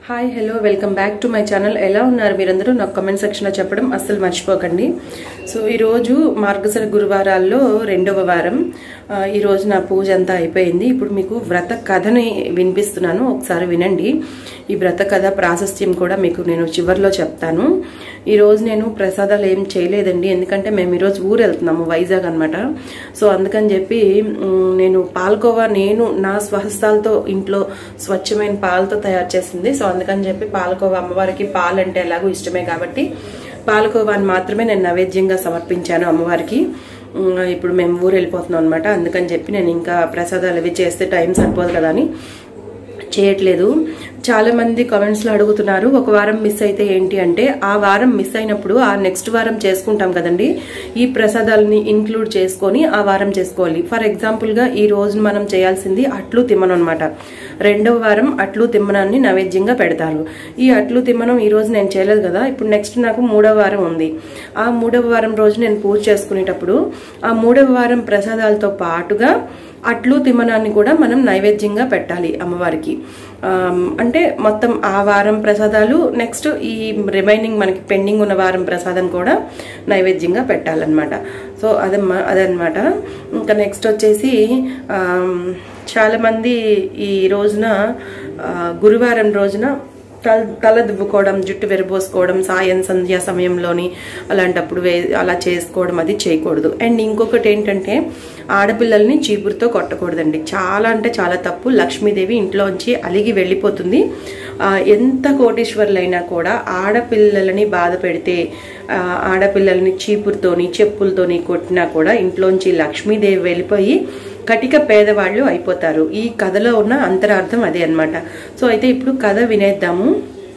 Hi hello welcome back to my channel ఎలా ఉన్నారు మీరందరూ నాకు కమెంట్ సెక్షన్లో చెప్పడం అస్సలు మర్చిపోకండి సో ఈరోజు మార్గశిర గురువారాల్లో రెండవ వారం ఆ, ఈరోజు నా పూజ అంతా అయిపోయింది ఇప్పుడు మీకు వ్రత కథని వినిపిస్తున్నాను ఒకసారి వినండి ఈ వ్రత కథ ప్రాశస్త్యం కూడా మీకు నేను చివరిలో చెప్తాను ఈరోజు నేను ప్రసాదాలు ఏం చేయలేదండి ఎందుకంటే మేము ఈరోజు ఊరు వెళ్తున్నాము వైజాగ్ అనమాట సో అందుకని చెప్పి మ్, నేను పాల్కోవా నేను నా స్వహస్తాలతో ఇంట్లో స్వచ్ఛమైన పాలతో తయారు చేసింది సో అందుకని చెప్పి పాలకోవా అమ్మవారికి పాలు అంటే ఎలాగో ఇష్టమే కాబట్టి పాలకోవాని మాత్రమే నేను నైవేద్యంగా సమర్పించాను అమ్మవారికి ఉమ్, ఇప్పుడు మేము ఊరు వెళ్ళిపోతున్నాం అనమాట అందుకని చెప్పి నేను ఇంకా ప్రసాదాలు అవి చేస్తే టైం సరిపోదు కదా అని చేయట్లేదు చాలా మంది కామెంట్స్ లో అడుగుతున్నారు ఒక వారం మిస్ అయితే ఏంటి అంటే ఆ వారం మిస్ అయినప్పుడు ఆ నెక్స్ట్ వారం చేసుకుంటాం కదండి ఈ ప్రసాదాలని ఇంక్లూడ్ చేసుకొని ఆ వారం చేసుకోవాలి ఫర్ ఎగ్జాంపుల్ గా ఈ రోజు మనం చేయాల్సింది అట్లు తిమ్మనం అనమాట రెండవ వారం అట్లు తిమ్మనాన్ని నైవేద్యంగా పెడతారు ఈ అట్లు తిమ్మనం ఈ రోజు నేను చేయలేదు కదా ఇప్పుడు నెక్స్ట్ నాకు మూడవ వారం ఉంది ఆ మూడవ వారం రోజు నేను పూజ చేసుకునేటప్పుడు ఆ మూడవ వారం ప్రసాదాలతో పాటుగా అట్లు తిమ్మనాన్ని కూడా మనం నైవేద్యంగా పెట్టాలి అమ్మవారికి ఆమ్, అంటే మొత్తం ఆ వారం ప్రసాదాలు నెక్స్ట్ ఈ రిమైనింగ్ మనకి పెండింగ్ ఉన్న వారం ప్రసాదం కూడా నైవేద్యంగా పెట్టాలన్నమాట సో అదమ్మా అదనమాట ఇంకా నెక్స్ట్ వచ్చేసి ఆమ్, చాలా మంది ఈ రోజున ఆ, గురువారం రోజున తల తల దువ్వుకోవడం జుట్టు విరబోసుకోవడం సాయం సంధ్యా సమయంలోని అలాంటప్పుడు వే అలా చేసుకోవడం అది చేయకూడదు అండ్ ఇంకొకటి ఏంటంటే ఆడపిల్లల్ని చీపురుతో కొట్టకూడదండి చాలా అంటే చాలా తప్పు లక్ష్మీదేవి ఇంట్లోంచి అలిగి వెళ్ళిపోతుంది ఆ, ఎంత కోటీశ్వర్లైనా కూడా ఆడపిల్లలని బాధ పెడితే ఆ, ఆడపిల్లల్ని చీపురుతోని చెప్పులతోని కొట్టినా కూడా ఇంట్లోంచి లక్ష్మీదేవి వెళ్ళిపోయి కటిక పేదవాళ్ళు అయిపోతారు ఈ కథలో ఉన్న అంతరార్థం అదే అన్నమాట సో అయితే ఇప్పుడు కథ వినేద్దాము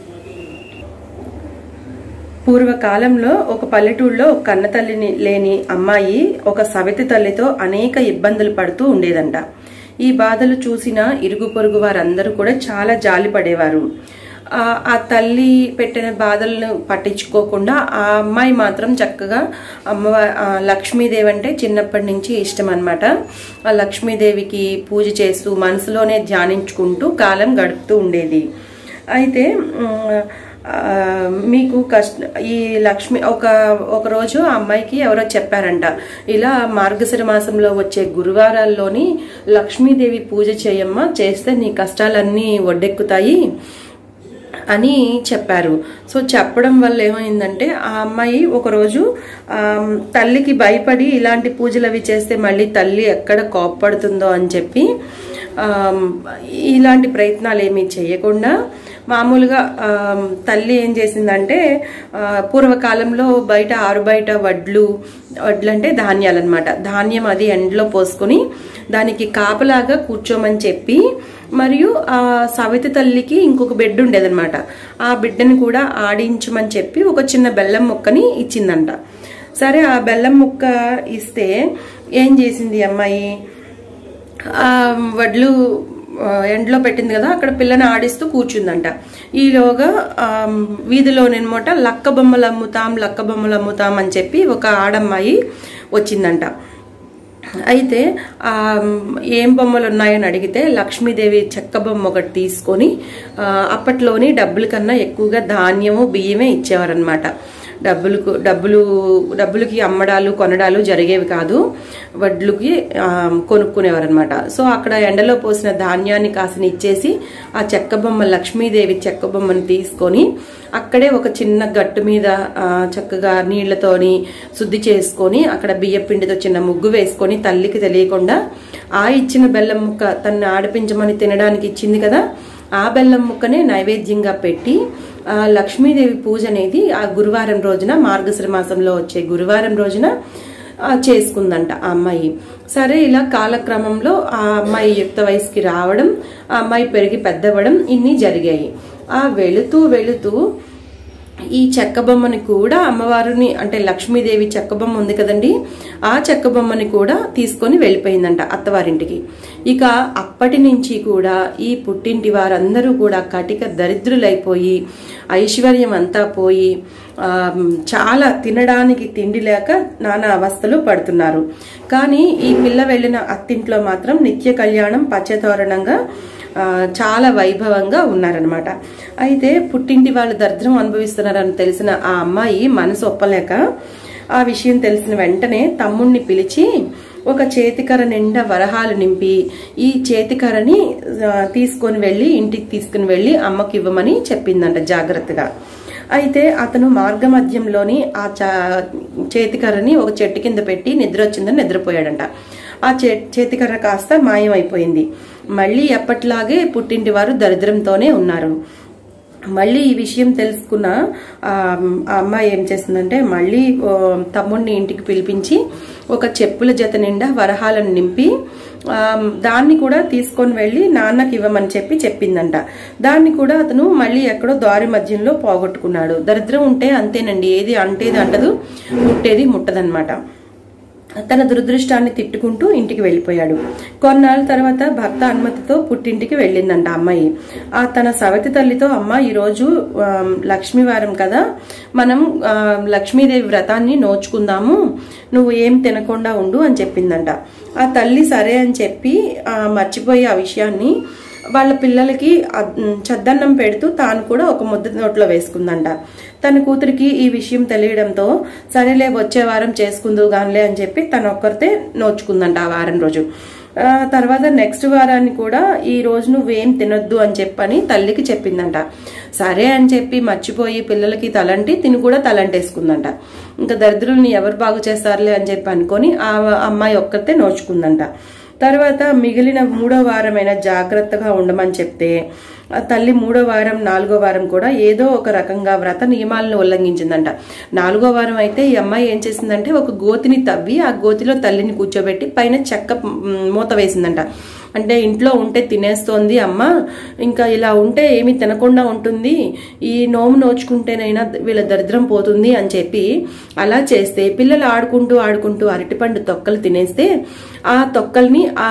పూర్వకాలంలో ఒక పల్లెటూరులో ఒక కన్నతల్లిని లేని అమ్మాయి ఒక సవితి తల్లితో అనేక ఇబ్బందులు పడుతూ ఉండేదంట ఈ బాధలు చూసిన ఇరుగు పొరుగు వారందరూ కూడా చాలా జాలి పడేవారు ఆ ఆ తల్లి పెట్టిన బాధలను పట్టించుకోకుండా ఆ అమ్మాయి మాత్రం చక్కగా అమ్మవారి లక్ష్మీదేవి అంటే చిన్నప్పటి నుంచి ఇష్టం అనమాట ఆ లక్ష్మీదేవికి పూజ చేస్తూ మనసులోనే ధ్యానించుకుంటూ కాలం గడుపుతూ ఉండేది అయితే ఉమ్, ఆ, మీకు కష్ట ఈ లక్ష్మి ఒక ఒక రోజు ఆ అమ్మాయికి ఎవరో చెప్పారంట ఇలా మార్గశిర మాసంలో వచ్చే గురువారాల్లోని లక్ష్మీదేవి పూజ చేయమ్మా చేస్తే నీ కష్టాలన్నీ ఒడ్డెక్కుతాయి అని చెప్పారు సో చెప్పడం వల్ల ఏమైందంటే ఆ అమ్మాయి ఒకరోజు ఆ, తల్లికి భయపడి ఇలాంటి పూజలు అవి చేస్తే మళ్ళీ తల్లి ఎక్కడ కోప్పడుతుందో అని చెప్పి ఆ, ఇలాంటి ప్రయత్నాలు ఏమీ చేయకుండా మామూలుగా ఆ, తల్లి ఏం చేసిందంటే ఆ, పూర్వకాలంలో బయట ఆరు బయట వడ్లు వడ్లు అంటే ధాన్యాలు అనమాట ధాన్యం అది ఎండలో పోసుకొని దానికి కాపలాగా కూర్చోమని చెప్పి మరియు ఆ సవితి తల్లికి ఇంకొక బిడ్డ ఉండేదన్నమాట ఆ బిడ్డని కూడా ఆడించమని చెప్పి ఒక చిన్న బెల్లం ముక్కని ఇచ్చిందంట సరే ఆ బెల్లం ముక్క ఇస్తే ఏం చేసింది ఈ అమ్మాయి ఆ వడ్లు ఆ, ఎండలో పెట్టింది కదా అక్కడ పిల్లని ఆడిస్తూ కూర్చుందంట ఈలోగా ఆ, వీధిలోనేనమాట లక్క బొమ్మలు అమ్ముతాం లక్క బొమ్మలు అమ్ముతాం అని చెప్పి ఒక ఆడమ్మాయి వచ్చిందంట అయితే ఆ, ఏం బొమ్మలు ఉన్నాయని అడిగితే లక్ష్మీదేవి చెక్క బొమ్మ ఒకటి తీసుకొని ఆ, అప్పట్లోని డబ్బుల కన్నా ఎక్కువగా ధాన్యము బియ్యమే ఇచ్చేవారనమాట డబ్బులకు డబ్బులు డబ్బులకి అమ్మడాలు కొనడాలు జరిగేవి కాదు వడ్లుకి ఆ, కొనుక్కునేవారనమాట సో అక్కడ ఎండలో పోసిన ధాన్యాన్ని కాసిన ఇచ్చేసి ఆ చెక్క బొమ్మ లక్ష్మీదేవి చెక్క బొమ్మను తీసుకొని అక్కడే ఒక చిన్న గట్టు మీద ఆ, చక్కగా నీళ్లతోని శుద్ధి చేసుకొని అక్కడ బియ్య పిండితో చిన్న ముగ్గు వేసుకొని తల్లికి తెలియకుండా ఆ ఇచ్చిన బెల్లం ముక్క తను ఆడిపించమని తినడానికి ఇచ్చింది కదా ఆ బెల్లం ముక్కనే నైవేద్యంగా పెట్టి ఆ లక్ష్మీదేవి పూజ అనేది ఆ గురువారం రోజున మార్గశిర మాసంలో వచ్చే గురువారం రోజున ఆ, చేసుకుందంట ఆ అమ్మాయి సరే ఇలా కాలక్రమంలో ఆ అమ్మాయి యుక్త వయసుకి రావడం ఆ అమ్మాయి పెరిగి పెద్దవడం ఇన్ని జరిగాయి ఆ వెళుతూ వెళుతూ ఈ చెక్క బొమ్మని కూడా అమ్మవారిని అంటే లక్ష్మీదేవి చెక్క బొమ్మ ఉంది కదండి ఆ చెక్క బొమ్మని కూడా తీసుకొని వెళ్ళిపోయిందంట అత్తవారింటికి ఇక అప్పటి నుంచి కూడా ఈ పుట్టింటి వారందరూ కూడా కటిక దరిద్రులైపోయి ఐశ్వర్యం అంతా పోయి ఆ, చాలా తినడానికి తిండి లేక నానా అవస్థలు పడుతున్నారు కానీ ఈ పిల్ల వెళ్ళిన అత్తింట్లో మాత్రం నిత్య కళ్యాణం పచ్చతోరణంగా ఆ, చాలా వైభవంగా ఉన్నారనమాట అయితే పుట్టింటి వాళ్ళు దరిద్రం అనుభవిస్తున్నారని తెలిసిన ఆ అమ్మాయి మనసు ఒప్పలేక ఆ విషయం తెలిసిన వెంటనే తమ్ముణ్ణి పిలిచి ఒక చేతికర నిండా వరహాలు నింపి ఈ చేతికరని ఆ, తీసుకొని వెళ్ళి ఇంటికి తీసుకుని వెళ్ళి అమ్మకి ఇవ్వమని చెప్పిందంట జాగ్రత్తగా అయితే అతను మార్గమధ్యంలోని ఆ చా చేతికర్రని ఒక చెట్టు కింద పెట్టి నిద్ర వచ్చిందని నిద్రపోయాడంట ఆ చే చేతికర్ర కాస్త మాయమైపోయింది మళ్ళీ ఎప్పట్లాగే పుట్టింటి వారు దరిద్రంతోనే ఉన్నారు మళ్ళీ ఈ విషయం తెలుసుకున్న ఆ ఆ అమ్మాయి ఏం చేసిందంటే మళ్ళీ ఓ, తమ్ముడిని ఇంటికి పిలిపించి ఒక చెప్పుల జత నిండా వరహాలను నింపి ఆ, దాన్ని కూడా తీసుకొని వెళ్ళి నాన్నకి ఇవ్వమని చెప్పి చెప్పిందంట దాన్ని కూడా అతను మళ్ళీ ఎక్కడో దారి మధ్యంలో పోగొట్టుకున్నాడు దరిద్రం ఉంటే అంతేనండి ఏది అంటేది అంటదు ముట్టేది ముట్టదనమాట తన దురదృష్టాన్ని తిట్టుకుంటూ ఇంటికి వెళ్ళిపోయాడు కొన్నాళ్ళ తర్వాత భర్త అనుమతితో పుట్టింటికి వెళ్ళిందంట అమ్మాయి ఆ తన సవతి తల్లితో అమ్మ ఈరోజు ఆ, లక్ష్మీవారం కదా మనం ఆ, లక్ష్మీదేవి వ్రతాన్ని నోచుకుందాము నువ్వు ఏం తినకుండా ఉండు అని చెప్పిందంట ఆ తల్లి సరే అని చెప్పి ఆ, మర్చిపోయి ఆ విషయాన్ని వాళ్ళ పిల్లలకి అద్- చద్దన్నం పెడుతూ తాను కూడా ఒక ముద్ద నోట్లో వేసుకుందంట తన కూతురికి ఈ విషయం తెలియడంతో సరేలే వచ్చే వారం చేసుకుందు గానిలే అని చెప్పి తన ఒక్కరితే నోచుకుందంట ఆ వారం రోజు ఆ, తర్వాత నెక్స్ట్ వారాన్ని కూడా ఈ రోజు నువ్వేం తినొద్దు అని చెప్పని తల్లికి చెప్పిందంట సరే అని చెప్పి మర్చిపోయి పిల్లలకి తలంటి తిని కూడా తలంటేసుకుందంట ఇంకా దరిద్రుల్ని ఎవరు బాగు చేస్తారులే అని చెప్పి అనుకొని ఆ అమ్మాయి ఒక్కరితే నోచుకుందంట తర్వాత మిగిలిన మూడో వారమైన జాగ్రత్తగా ఉండమని చెప్తే ఆ తల్లి మూడో వారం నాలుగో వారం కూడా ఏదో ఒక రకంగా వ్రత నియమాలను ఉల్లంఘించిందంట నాలుగో వారం అయితే ఈ అమ్మాయి ఏం చేసిందంటే ఒక గోతిని తవ్వి ఆ గోతిలో తల్లిని కూర్చోబెట్టి పైన చెక్క మ్, మూత వేసిందంట అంటే ఇంట్లో ఉంటే తినేస్తోంది అమ్మ ఇంకా ఇలా ఉంటే ఏమీ తినకుండా ఉంటుంది ఈ నోము నోచుకుంటేనైనా వీళ్ళ దరిద్రం పోతుంది అని చెప్పి అలా చేస్తే పిల్లలు ఆడుకుంటూ ఆడుకుంటూ అరటిపండు తొక్కలు తినేస్తే ఆ తొక్కల్ని ఆ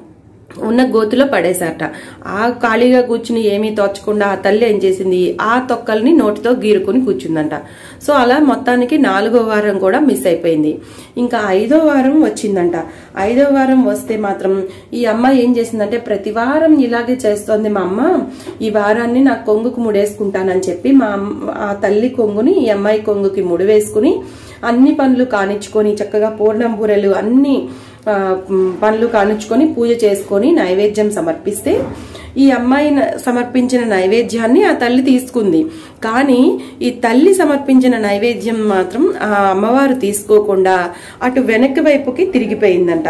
ఉన్న గోతిలో పడేశారట ఆ ఖాళీగా కూర్చుని ఏమీ తోచకుండా ఆ తల్లి ఏం చేసింది ఆ తొక్కల్ని నోటితో గీరుకుని కూర్చుందంట సో అలా మొత్తానికి నాలుగో వారం కూడా మిస్ అయిపోయింది ఇంకా ఐదో వారం వచ్చిందంట ఐదో వారం వస్తే మాత్రం ఈ అమ్మాయి ఏం చేసిందంటే ప్రతి వారం ఇలాగే చేస్తోంది మా అమ్మ ఈ వారాన్ని నా కొంగుకు ముడేసుకుంటానని చెప్పి మా అమ్మ- ఆ తల్లి కొంగుని ఈ అమ్మాయి కొంగుకి ముడివేసుకుని అన్ని పనులు కానిచ్చుకొని చక్కగా పూర్ణం బూరెలు అన్ని ఆ, మ్, పనులు కానిచ్చుకొని పూజ చేసుకొని నైవేద్యం సమర్పిస్తే ఈ అమ్మాయి న- సమర్పించిన నైవేద్యాన్ని ఆ తల్లి తీసుకుంది కానీ ఈ తల్లి సమర్పించిన నైవేద్యం మాత్రం ఆ అమ్మవారు తీసుకోకుండా అటు వెనక్కి వైపుకి తిరిగిపోయిందంట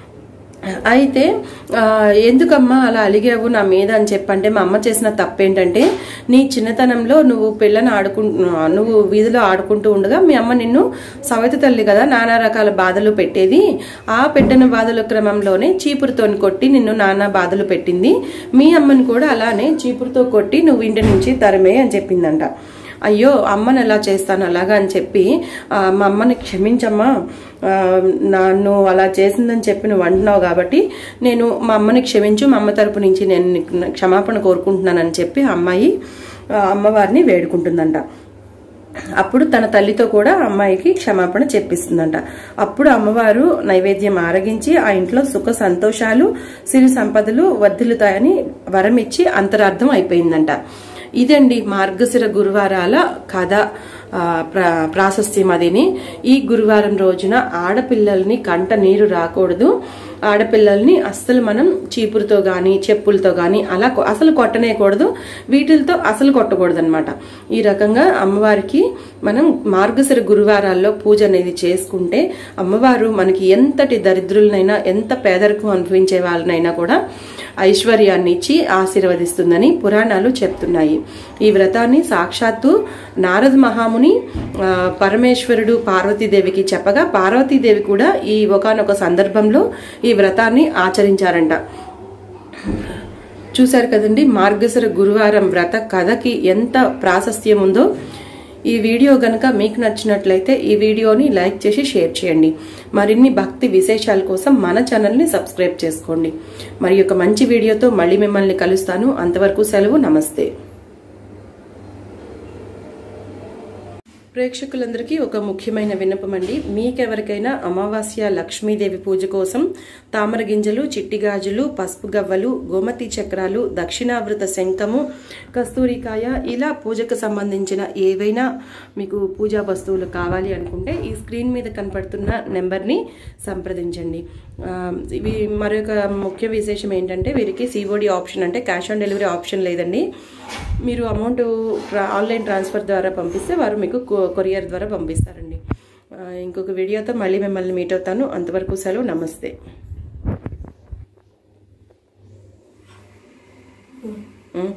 అయితే ఆ, ఎందుకమ్మా అలా అలిగావు నా మీద అని చెప్పంటే మా అమ్మ చేసిన తప్పేంటంటే నీ చిన్నతనంలో నువ్వు పిల్లని ఆడుకు నువ్వు వీధిలో ఆడుకుంటూ ఉండగా మీ అమ్మ నిన్ను సవతి తల్లి కదా నానా రకాల బాధలు పెట్టేది ఆ పెట్టిన బాధల క్రమంలోనే చీపురుతోని కొట్టి నిన్ను నానా బాధలు పెట్టింది మీ అమ్మని కూడా అలానే చీపురుతో కొట్టి నువ్వు ఇంటి నుంచి తరిమే అని చెప్పిందంట అయ్యో అమ్మని ఎలా చేస్తాను అలాగా అని చెప్పి ఆ, మా అమ్మని క్షమించమ్మా ఆ, నన్ను అలా చేసిందని చెప్పి నువ్వు అంటున్నావు కాబట్టి నేను మా అమ్మని క్షమించు మా అమ్మ తరపు నుంచి నేను నీకు క్షమాపణ కోరుకుంటున్నానని చెప్పి ఆ అమ్మాయి ఆ, అమ్మవారిని వేడుకుంటుందంట అప్పుడు తన తల్లితో కూడా అమ్మాయికి క్షమాపణ చెప్పిస్తుందంట అప్పుడు అమ్మవారు నైవేద్యం ఆరగించి ఆ ఇంట్లో సుఖ సంతోషాలు సిరి సంపదలు వర్ధిల్లుతాయని వరం ఇచ్చి అంతరార్థం అయిపోయిందంట ఇదండి మార్గశిర గురువారాల కథ ఆ, ప్రా ప్రాశస్త్యం అదిని ఈ గురువారం రోజున ఆడపిల్లల్ని కంట నీరు రాకూడదు ఆడపిల్లల్ని అస్సలు మనం చీపురుతో గాని చెప్పులతో గాని అలా కొ- అసలు కొట్టనేయకూడదు వీటిలతో అసలు కొట్టకూడదు అనమాట ఈ రకంగా అమ్మవారికి మనం మార్గశిర గురువారాల్లో పూజ అనేది చేసుకుంటే అమ్మవారు మనకి ఎంతటి దరిద్రులనైనా ఎంత పేదరికం అనుభవించే వాళ్ళనైనా కూడా ఐశ్వర్యాన్ని ఇచ్చి ఆశీర్వదిస్తుందని పురాణాలు చెప్తున్నాయి ఈ వ్రతాన్ని సాక్షాత్తు నారద మహాముని ఆ, పరమేశ్వరుడు పార్వతీదేవికి చెప్పగా పార్వతీదేవి కూడా ఈ ఒకానొక సందర్భంలో ఈ వ్రతాన్ని ఆచరించారంట చూశారు కదండి మార్గశిర గురువారం వ్రత కథకి ఎంత ప్రాశస్త్యం ఉందో ఈ వీడియో గనక మీకు నచ్చినట్లయితే ఈ వీడియోని లైక్ చేసి షేర్ చేయండి మరిన్ని భక్తి విశేషాల కోసం మన ఛానల్ని సబ్స్క్రైబ్ చేసుకోండి మరి ఒక మంచి వీడియోతో మళ్ళీ మిమ్మల్ని కలుస్తాను అంతవరకు సెలవు నమస్తే ప్రేక్షకులందరికీ ఒక ముఖ్యమైన విన్నపం అండి మీకెవరికైనా అమావాస్య లక్ష్మీదేవి పూజ కోసం తామర గింజలు చిట్టి గాజులు పసుపు గవ్వలు గోమతి చక్రాలు దక్షిణావృత శంఖము కస్తూరికాయ ఇలా పూజకు సంబంధించిన ఏవైనా మీకు పూజా వస్తువులు కావాలి అనుకుంటే ఈ స్క్రీన్ మీద కనపడుతున్న నెంబర్ని సంప్రదించండి ఆ, ఇవి మరొక ముఖ్య విశేషం ఏంటంటే వీరికి సిఓడి ఆప్షన్ అంటే క్యాష్ ఆన్ డెలివరీ ఆప్షన్ లేదండి మీరు అమౌంట్ ట్రా- ఆన్లైన్ ట్రాన్స్ఫర్ ద్వారా పంపిస్తే వారు మీకు కొ- కొరియర్ ద్వారా పంపిస్తారండి ఆ, ఇంకొక వీడియోతో మళ్ళీ మిమ్మల్ని మీట్ అవుతాను అంతవరకు సెలవు నమస్తే ఉమ్.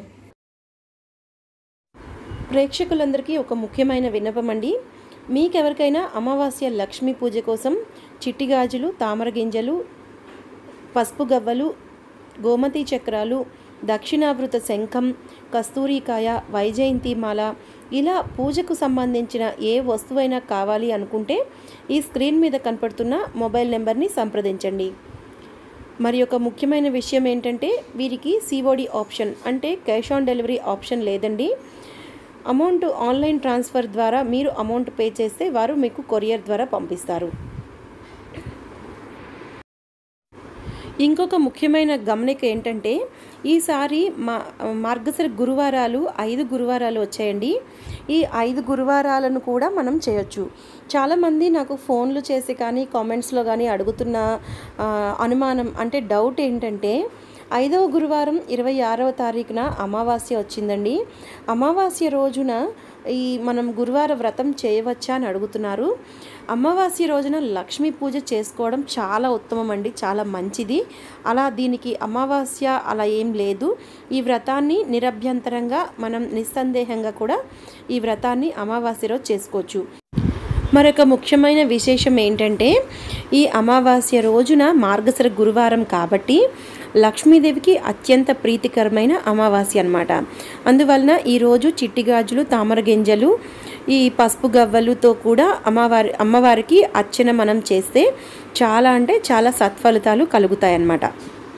ప్రేక్షకులందరికీ ఒక ముఖ్యమైన విన్నపం అండి మీకెవరికైనా అమావాస్య లక్ష్మీ పూజ కోసం చిట్టి గాజులు తామర గింజలు పసుపు గవ్వలు గోమతి చక్రాలు దక్షిణావృత శంఖం కస్తూరికాయ వైజయంతి మాల ఇలా పూజకు సంబంధించిన ఏ వస్తువైనా కావాలి అనుకుంటే ఈ స్క్రీన్ మీద కనపడుతున్న మొబైల్ నెంబర్ని సంప్రదించండి మరి ఒక ముఖ్యమైన విషయం ఏంటంటే వీరికి సిఓడి ఆప్షన్ అంటే క్యాష్ ఆన్ డెలివరీ ఆప్షన్ లేదండి అమౌంట్ ఆన్లైన్ ట్రాన్స్ఫర్ ద్వారా మీరు అమౌంట్ పే చేస్తే వారు మీకు కొరియర్ ద్వారా పంపిస్తారు ఇంకొక ముఖ్యమైన గమనిక ఏంటంటే ఈసారి మా మార్గశిర గురువారాలు ఐదు గురువారాలు వచ్చాయండి ఈ ఐదు గురువారాలను కూడా మనం చేయొచ్చు చాలామంది నాకు ఫోన్లు చేసి కానీ కామెంట్స్లో కానీ అడుగుతున్న ఆ, అనుమానం అంటే డౌట్ ఏంటంటే ఐదవ గురువారం ఇరవై ఆరవ తారీఖున అమావాస్య వచ్చిందండి అమావాస్య రోజున ఈ మనం గురువార వ్రతం చేయవచ్చా అని అడుగుతున్నారు అమావాస్య రోజున లక్ష్మీ పూజ చేసుకోవడం చాలా ఉత్తమం అండి చాలా మంచిది అలా దీనికి అమావాస్య అలా ఏం లేదు ఈ వ్రతాన్ని నిరభ్యంతరంగా మనం నిస్సందేహంగా కూడా ఈ వ్రతాన్ని అమావాస్య రోజు చేసుకోవచ్చు మరొక ముఖ్యమైన విశేషం ఏంటంటే ఈ అమావాస్య రోజున మార్గశిర గురువారం కాబట్టి లక్ష్మీదేవికి అత్యంత ప్రీతికరమైన అమావాస్య అన్నమాట అందువలన ఈరోజు చిట్టి గాజులు తామర గింజలు ఈ పసుపు గవ్వలుతో కూడా అమ్మవారి అమ్మవారికి అర్చన మనం చేస్తే చాలా అంటే చాలా సత్ఫలితాలు కలుగుతాయి అన్నమాట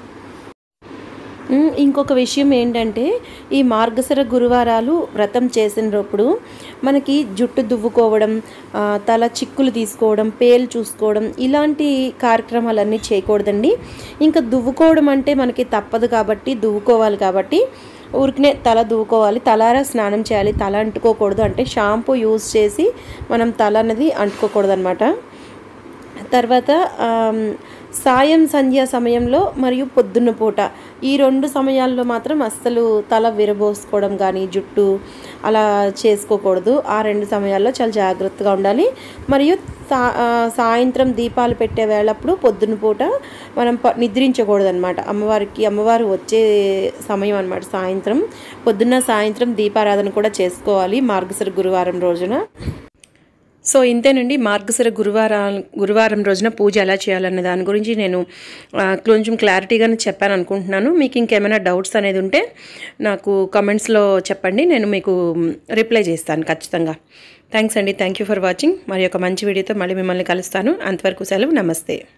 ఉమ్, ఇంకొక విషయం ఏంటంటే ఈ మార్గశిర గురువారాలు వ్రతం చేసినప్పుడు మనకి జుట్టు దువ్వుకోవడం ఆ, తల చిక్కులు తీసుకోవడం పేలు చూసుకోవడం ఇలాంటి కార్యక్రమాలన్నీ చేయకూడదండి ఇంకా దువ్వుకోవడం అంటే మనకి తప్పదు కాబట్టి దువ్వుకోవాలి కాబట్టి ఊరికనే తల దువ్వుకోవాలి తలారా స్నానం చేయాలి తల అంటుకోకూడదు అంటే షాంపూ యూజ్ చేసి మనం తల అనేది అంటుకోకూడదు అనమాట తర్వాత ఆమ్, సాయం సంధ్య సమయంలో మరియు పొద్దున్న పూట ఈ రెండు సమయాల్లో మాత్రం అస్సలు తల విరబోసుకోవడం కానీ జుట్టు అలా చేసుకోకూడదు ఆ రెండు సమయాల్లో చాలా జాగ్రత్తగా ఉండాలి మరియు సా ఆ, సాయంత్రం దీపాలు పెట్టే వేళప్పుడు పొద్దున్న పూట మనం ప నిద్రించకూడదు అనమాట అమ్మవారికి అమ్మవారు వచ్చే సమయం అనమాట సాయంత్రం పొద్దున్న సాయంత్రం దీపారాధన కూడా చేసుకోవాలి మార్గశిర గురువారం రోజున సో ఇంతేనండి మార్గశిర గురువారం గురువారం రోజున పూజ ఎలా చేయాలన్న దాని గురించి నేను ఆ, కొంచెం క్లారిటీగానే చెప్పాను అనుకుంటున్నాను మీకు ఇంకేమైనా డౌట్స్ అనేది ఉంటే నాకు కమెంట్స్లో చెప్పండి నేను మీకు రిప్లై చేస్తాను ఖచ్చితంగా థ్యాంక్స్ అండి థ్యాంక్ యూ ఫర్ వాచింగ్ మరి ఒక మంచి వీడియోతో మళ్ళీ మిమ్మల్ని కలుస్తాను అంతవరకు సెలవు నమస్తే